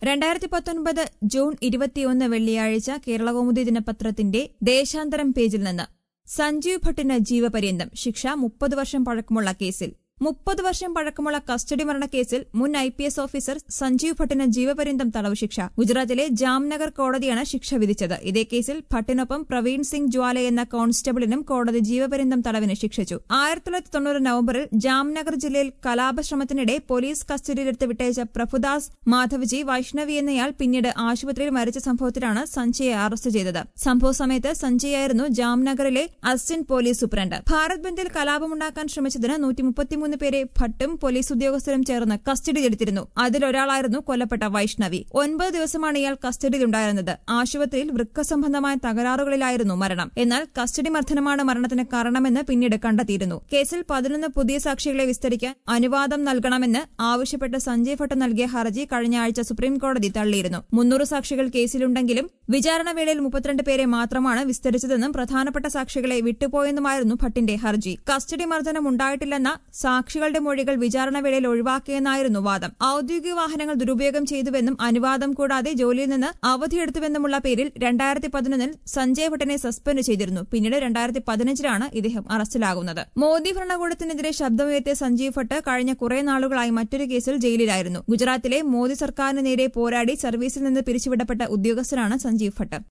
രണ്ടായിരത്തി പത്തൊൻപത് ജൂൺ ഇരുപത്തിയൊന്ന് വെള്ളിയാഴ്ച കേരളകൗമുദി ദിനപത്രത്തിന്റെ ദേശാന്തരം പേജിൽ നിന്ന് സഞ്ജീവ് ഭട്ടിന് ജീവപര്യന്തം ശിക്ഷ മുപ്പത് വർഷം പഴക്കമുള്ള കേസിൽ മുപ്പത് വർഷം പഴക്കമുള്ള കസ്റ്റഡി മരണക്കേസിൽ മുൻ I P S officer Sanjiv ഭട്ടിന് ജീവപര്യന്തം തടവ് ശിക്ഷ ഗുജറാത്തിലെ ജാംനഗർ കോടതിയാണ് ശിക്ഷ വിധിച്ചത് ഇതേ കേസിൽ ഭട്ടിനൊപ്പം പ്രവീൺ സിംഗ് ജ്വാല എന്ന കോൺസ്റ്റബിളിനും കോടതി ജീവപര്യന്തം തടവിന് ശിക്ഷിച്ചു ആയിരത്തി തൊള്ളായിരത്തി തൊണ്ണൂറ് നവംബറിൽ ജാംനഗർ ജില്ലയിൽ കലാപശ്രമത്തിനിടെ പോലീസ് കസ്റ്റഡിയിലെടുത്ത് വിട്ടയച്ച പ്രഭുദാസ് മാധവ്ജി വൈഷ്ണവി എന്നയാൾ പിന്നീട് ആശുപത്രിയിൽ മരിച്ച സംഭവത്തിലാണ് സഞ്ജയെ അറസ്റ്റ് ചെയ്തത് സംഭവ സമയത്ത് സഞ്ജയായിരുന്നു ജാംനഗറിലെ അസിസ്റ്റന്റ് പോലീസ് സൂപ്രണ്ട് ഭാരത് ബന്ദിൽ കലാപമുണ്ടാക്കാൻ ശ്രമിച്ചതിന് നൂറ്റി മുപ്പത്തിമൂന്ന് പേരെ ഭട്ടും പോലീസ് ഉദ്യോഗസ്ഥരും ചേർന്ന് കസ്റ്റഡിയിലെടുത്തിരുന്നു അതിലൊരാളായിരുന്നു കൊല്ലപ്പെട്ട വൈഷ്ണവി ഒൻപത് ദിവസമാണ് ഇയാൾ കസ്റ്റഡിയിലുണ്ടായിരുന്നത് ആശുപത്രിയിൽ വൃക്ക സംബന്ധമായ തകരാറുകളിലായിരുന്നു മരണം എന്നാൽ കസ്റ്റഡി മർദ്ദനമാണ് മരണത്തിന് കാരണമെന്ന് പിന്നീട് കണ്ടെത്തിയിരുന്നു കേസിൽ പതിനൊന്ന് പുതിയ സാക്ഷികളെ വിസ്തരിക്കാൻ അനുവാദം നൽകണമെന്ന് ആവശ്യപ്പെട്ട് സഞ്ജയ് ഭട്ട് നൽകിയ ഹർജി കഴിഞ്ഞ ആഴ്ച സുപ്രീംകോടതി തള്ളിയിരുന്നു മുന്നൂറ് സാക്ഷികൾ കേസിലുണ്ടെങ്കിലും വിചാരണ വേളയിൽ മുപ്പത്തിരണ്ട് പേരെ മാത്രമാണ് വിസ്തരിച്ചതെന്നും പ്രധാനപ്പെട്ട സാക്ഷികളെ വിട്ടുപോയെന്നുമായിരുന്നു ഭട്ടിന്റെ ഹർജി കസ്റ്റഡി മർദ്ദനം ഉണ്ടായിട്ടില്ലെന്ന സാക്ഷികളുടെ മൊഴികൾ വിചാരണ വേളയിൽ ഒഴിവാക്കിയെന്നായിരുന്നു വാദം ഔദ്യോഗിക വാഹനങ്ങൾ ദുരുപയോഗം ചെയ്തുവെന്നും അനുവാദം കൂടാതെ ജോലിയിൽ നിന്ന് അവധിയെടുത്തുവെന്നുമുള്ള പേരിൽ രണ്ടായിരത്തി പതിനൊന്നിൽ സഞ്ജയ് ഭട്ടിനെ സസ്പെൻഡ് ചെയ്തിരുന്നു പിന്നീട് രണ്ടായിരത്തി പതിനഞ്ചിലാണ് ഇദ്ദേഹം അറസ്റ്റിലാകുന്നത് മോദി ഭരണകൂടത്തിനെതിരെ ശബ്ദമുയർത്തിയ സഞ്ജീവ് ഭട്ട് കഴിഞ്ഞ കുറെ നാളുകളായി മറ്റൊരു കേസിൽ ജയിലിലായിരുന്നു ഗുജറാത്തിലെ മോദി സർക്കാരിന് നേരെ പോരാടി സർവീസിൽ നിന്ന് പിരിച്ചുവിടപ്പെട്ട ഉദ്യോഗസ്ഥനാണ് സഞ്ജീവ് ഭട്ട്